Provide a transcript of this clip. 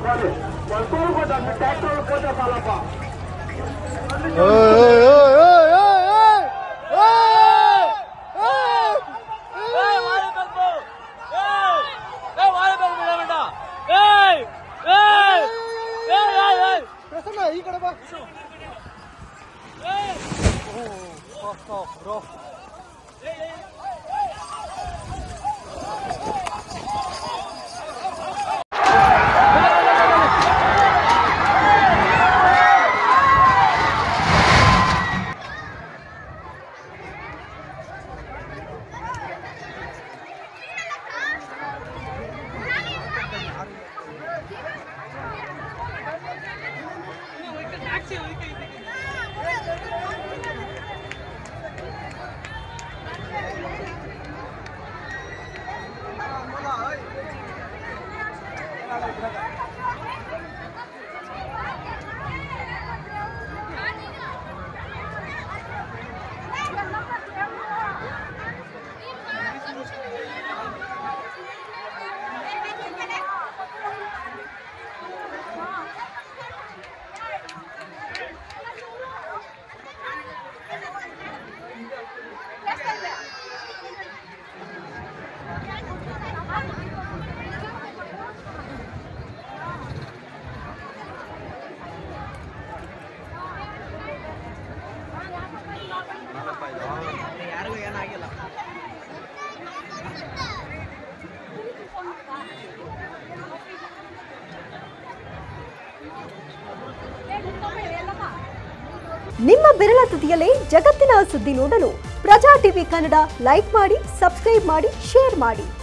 వాళ్ళు వాళ్ళు కోరుకుంటారు ట్రాక్టర్ పోతే చాలప్ప ಏಯ್ ವಾಲಿಬಾಲ್ ಏಯ್ ಏಯ್ ವಾಲಿಬಾಲ್ ಬಿಡಬೇಡ ಏಯ್ ಏಯ್ ಏಯ್ ಏಯ್ ಏಯ್ ಪ್ರಸನ್ನ ಈ ಕಡೆ ಬಾ ಬ್ರೋ ನಿಮ್ಮ ಬೆರಳ ತುದಿಯಲ್ಲೇ ಜಗತ್ತಿನ ಸುದ್ದಿ ನೋಡಲು ಪ್ರಜಾ ಟಿವಿ ಕನ್ನಡ ಲೈಕ್ ಮಾಡಿ ಸಬ್ಸ್ಕ್ರೈಬ್ ಮಾಡಿ ಶೇರ್ ಮಾಡಿ